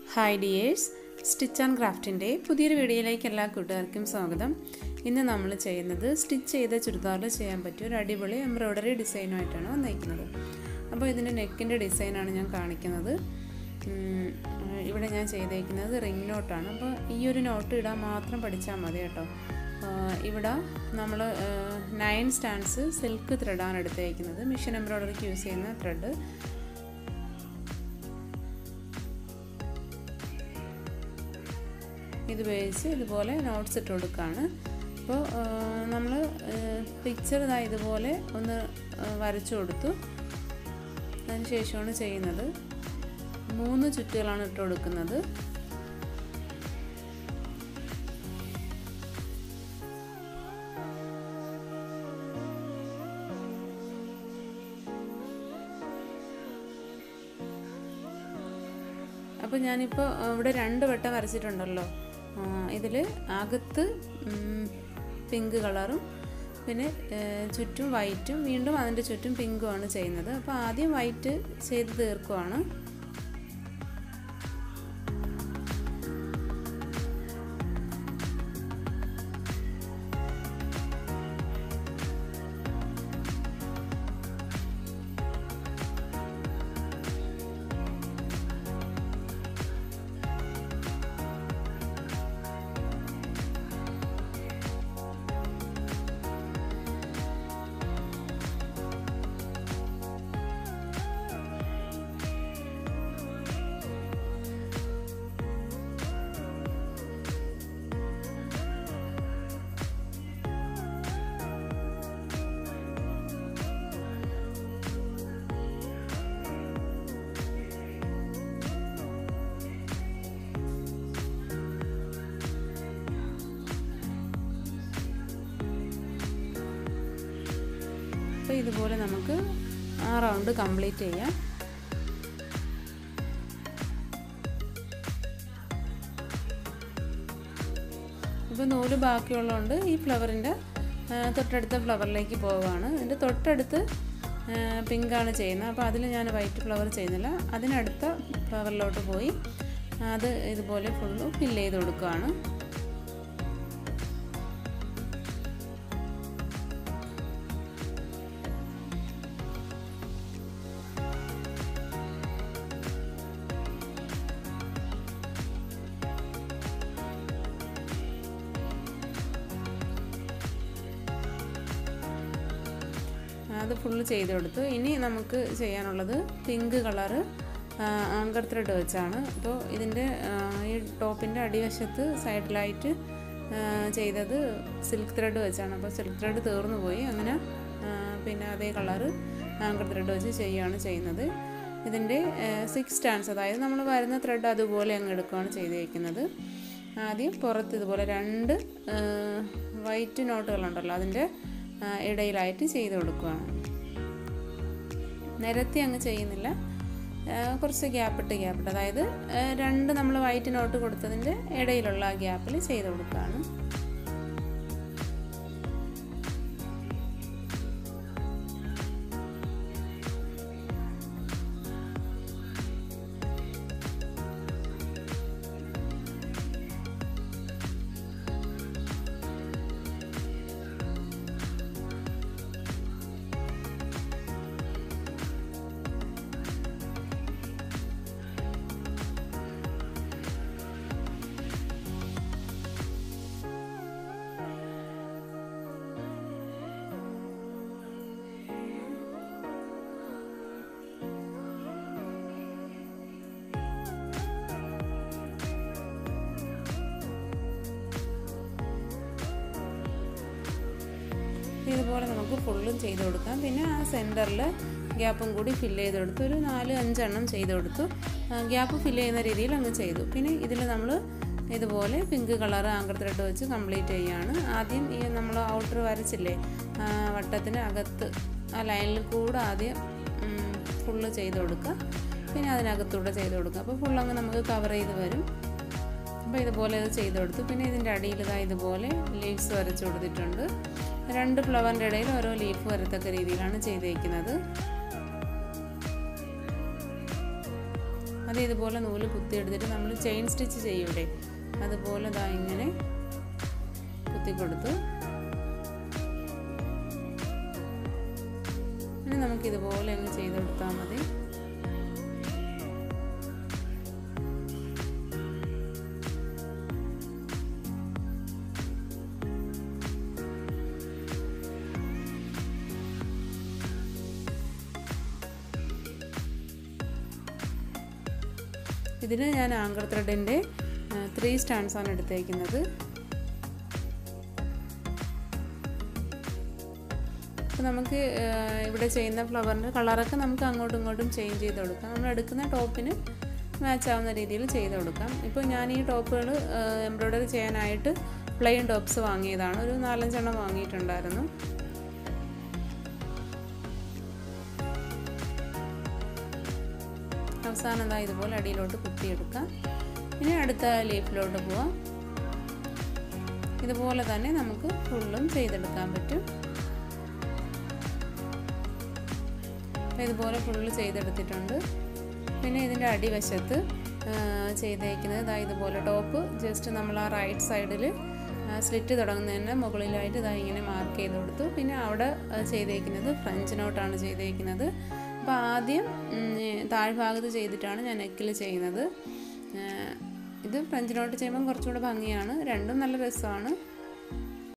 hi dears stitch and ക്രാഫ്റ്റിൻ്റെ പുതിയൊരു വീഡിയോയിലേക്ക് എല്ലാ കൂട്ടുകാർക്കും സ്വാഗതം ഇന്ന് നമ്മൾ ചെയ്യുന്നത് സ്റ്റിച്ച് ചെയ്ത ചുരിദാറിൽ ചെയ്യാൻ പറ്റിയ ഒരു അടിപൊളി എംബ്രോയ്ഡറി ഡിസൈനുമായിട്ടാണ് വന്നിരിക്കുന്നത് അപ്പോൾ ഇതിൻ്റെ നെക്കിൻ്റെ ഡിസൈനാണ് ഞാൻ കാണിക്കുന്നത് ഉം, ഇവിടെ ഞാൻ ചെയ്തേക്കുന്നത് റിംഗ് നോട്ടാണ് അപ്പോൾ ഈ ഒരു നോട്ട് ഇടാൻ മാത്രം പഠിച്ചാൽ മതി കേട്ടോ ആ, ഇവിടെ നമ്മൾ നയൻ സ്റ്റാൻഡ്സ് സിൽക്ക് ത്രെഡാണ് എടുത്തേക്കുന്നത് മിഷൻ എംബ്രോയ്ഡറിക്ക് യൂസ് ചെയ്യുന്ന ത്രെഡ് ഇത് ഉപയോഗിച്ച് ഇതുപോലെ നോട്ട്സ് ഇട്ട് കൊടുക്കുകയാണ് അപ്പോൾ നമ്മൾ പിക്ചർ ഇതാ ഇതുപോലെ ഒന്ന് വരച്ചു കൊടുത്തു അതിന് ശേഷമാണ് ചെയ്യുന്നത് മൂന്ന് ചുറ്റുകളാണ് ഇട്ട് കൊടുക്കുന്നത് അപ്പോൾ ഞാനിപ്പോൾ ഇവിടെ രണ്ട് വട്ടം വരച്ചിട്ടുണ്ടല്ലോ ഇതിൽ അകത്ത് പിങ്ക് കളറും പിന്നെ ചുറ്റും വൈറ്റും വീണ്ടും അതിൻ്റെ ചുറ്റും പിങ്കുമാണ് ചെയ്യുന്നത് അപ്പോൾ ആദ്യം വൈറ്റ് ചെയ്ത് തീർക്കുവാണ് അപ്പോൾ ഇതുപോലെ നമുക്ക് ആ റൗണ്ട് കംപ്ലീറ്റ് ചെയ്യാം ഇപ്പോൾ നൂല് ബാക്കിയുള്ളതുകൊണ്ട് ഈ ഫ്ലവറിൻ്റെ തൊട്ടടുത്ത ഫ്ലവറിലേക്ക് പോവുകയാണ് ഇതിൻ്റെ തൊട്ടടുത്ത് പിങ്കാണ് ചെയ്യുന്നത് അപ്പോൾ അതിൽ ഞാൻ വൈറ്റ് ഫ്ലവർ ചെയ്യുന്നില്ല അതിനടുത്ത ഫ്ലവറിലോട്ട് പോയി അത് ഇതുപോലെ ഫുള്ള് ഫില്ല് ചെയ്ത് കൊടുക്കുകയാണ് അത് ഫുള്ള് ചെയ്ത് കൊടുത്തു ഇനി നമുക്ക് ചെയ്യാനുള്ളത് പിങ്ക് കളറ് ആങ്കർ ത്രെഡ് വെച്ചാണ് അപ്പോൾ ഇതിൻ്റെ ഈ ടോപ്പിൻ്റെ അടിവശത്ത് സൈഡിലായിട്ട് ചെയ്തത് സിൽക്ക് ത്രെഡ് വെച്ചാണ് അപ്പോൾ സിൽക്ക് ത്രെഡ് തീർന്നു പോയി അങ്ങനെ പിന്നെ അതേ കളറ് ആങ്കർ ത്രെഡ് വെച്ച് ചെയ്യുകയാണ് ചെയ്യുന്നത് ഇതിൻ്റെ സിക്സ് സ്റ്റാൻഡ്സ് അതായത് നമ്മൾ വരുന്ന ത്രെഡ് അതുപോലെ അങ്ങ് എടുക്കുകയാണ് ചെയ്തേക്കുന്നത് ആദ്യം പുറത്ത് ഇതുപോലെ രണ്ട് വൈറ്റ് നോട്ടുകളുണ്ടല്ലോ അതിൻ്റെ ഇടയിലായിട്ട് ചെയ്ത് കൊടുക്കുകയാണ് നിരത്തി അങ്ങ് ചെയ്യുന്നില്ല കുറച്ച് ഗ്യാപ്പിട്ട് ഗ്യാപ്പിട്ട് അതായത് രണ്ട് നമ്മൾ വൈറ്റ് നോട്ട് കൊടുത്തതിൻ്റെ ഇടയിലുള്ള ആ ഗ്യാപ്പിൽ ചെയ്ത് കൊടുക്കുകയാണ് ഇതുപോലെ നമുക്ക് ഫുള്ളും ചെയ്ത് കൊടുക്കാം പിന്നെ ആ സെൻറ്ററിൽ ഗ്യാപ്പും കൂടി ഫില്ല് ചെയ്ത് കൊടുത്തു ഒരു നാല് അഞ്ചെണ്ണം ചെയ്ത് കൊടുത്തു ഗ്യാപ്പ് ഫില്ല് ചെയ്യുന്ന രീതിയിൽ അങ്ങ് ചെയ്തു പിന്നെ ഇതിൽ നമ്മൾ ഇതുപോലെ പിങ്ക് കളർ ആങ്കർ ത്രെഡ് വെച്ച് കംപ്ലീറ്റ് ചെയ്യുകയാണ് ആദ്യം ഈ നമ്മൾ ഔട്ടർ വരച്ചില്ലേ വട്ടത്തിന് അകത്ത് ആ ലൈനിൽ കൂടെ ആദ്യം ഫുള്ള് ചെയ്ത് കൊടുക്കുക പിന്നെ അതിനകത്തൂടെ ചെയ്ത് കൊടുക്കുക അപ്പോൾ ഫുൾ അങ്ങ് നമുക്ക് കവർ ചെയ്ത് വരും അപ്പോൾ ഇതുപോലെ ഇത് ചെയ്ത് കൊടുത്തു പിന്നെ ഇതിൻ്റെ അടിയിൽ ഇതാ ഇതുപോലെ ലീവ്സ് വരച്ചു കൊടുത്തിട്ടുണ്ട് രണ്ട് ഫ്ലവറിൻ്റെ ഇടയിൽ ഓരോ ലീഫ് വരത്തക്ക രീതിയിലാണ് ചെയ്തേക്കുന്നത് അത് ഇതുപോലെ നൂല് കുത്തിയെടുത്തിട്ട് നമ്മൾ ചെയിൻ സ്റ്റിച്ച് ചെയ്യൂലേ അതുപോലെ ഇതാ ഇങ്ങനെ കുത്തി കൊടുത്തു ഇനി നമുക്ക് ഇതുപോലെ അങ്ങ് ചെയ്ത് കൊടുത്താൽ മതി ഇതിന് ഞാൻ ആങ്കർ ത്രെഡിൻ്റെ ത്രീ സ്റ്റാൻഡ്സ് ആണ് എടുത്തേക്കുന്നത് അപ്പോൾ നമുക്ക് ഇവിടെ ചെയ്യുന്ന ഫ്ലവറിൻ്റെ കളറൊക്കെ നമുക്ക് അങ്ങോട്ടും ഇങ്ങോട്ടും ചേഞ്ച് ചെയ്ത് കൊടുക്കാം നമ്മൾ എടുക്കുന്ന ടോപ്പിന് മാച്ച് ആവുന്ന രീതിയിൽ ചെയ്ത് കൊടുക്കാം ഇപ്പോൾ ഞാൻ ഈ ടോപ്പുകൾ എംബ്രോയ്ഡറി ചെയ്യാനായിട്ട് പ്ലെയിൻ ടോപ്സ് വാങ്ങിയതാണ് ഒരു നാലഞ്ചെണ്ണം വാങ്ങിയിട്ടുണ്ടായിരുന്നു അവസാനം എന്താ ഇതുപോലെ അടിയിലോട്ട് കുത്തിയെടുക്കാം ഇനി അടുത്ത ലീഫിലോട്ട് പോവാം ഇതുപോലെ തന്നെ നമുക്ക് ഫുള്ളും ചെയ്തെടുക്കാൻ പറ്റും ഇതുപോലെ ഫുള്ള് ചെയ്തെടുത്തിട്ടുണ്ട് പിന്നെ ഇതിൻ്റെ അടിവശത്ത് ചെയ്തേക്കുന്നത് ഇതാ ഇതുപോലെ ടോപ്പ് ജസ്റ്റ് നമ്മൾ ആ റൈറ്റ് സൈഡിൽ സ്ലിറ്റ് തുടങ്ങുന്നതിന് മുകളിലായിട്ട് ഇതാ ഇങ്ങനെ മാർക്ക് ചെയ്ത് കൊടുത്തു പിന്നെ അവിടെ ചെയ്തേക്കുന്നത് ഫ്രഞ്ച് നോട്ടാണ് ചെയ്തേക്കുന്നത് അപ്പോൾ ആദ്യം താഴ്ഭാഗത്ത് ചെയ്തിട്ടാണ് ഞാൻ നെക്കിൽ ചെയ്യുന്നത് ഇത് ഫ്രഞ്ച് നോട്ട് ചെയ്യുമ്പം കുറച്ചുകൂടെ ഭംഗിയാണ് രണ്ടും നല്ല രസമാണ്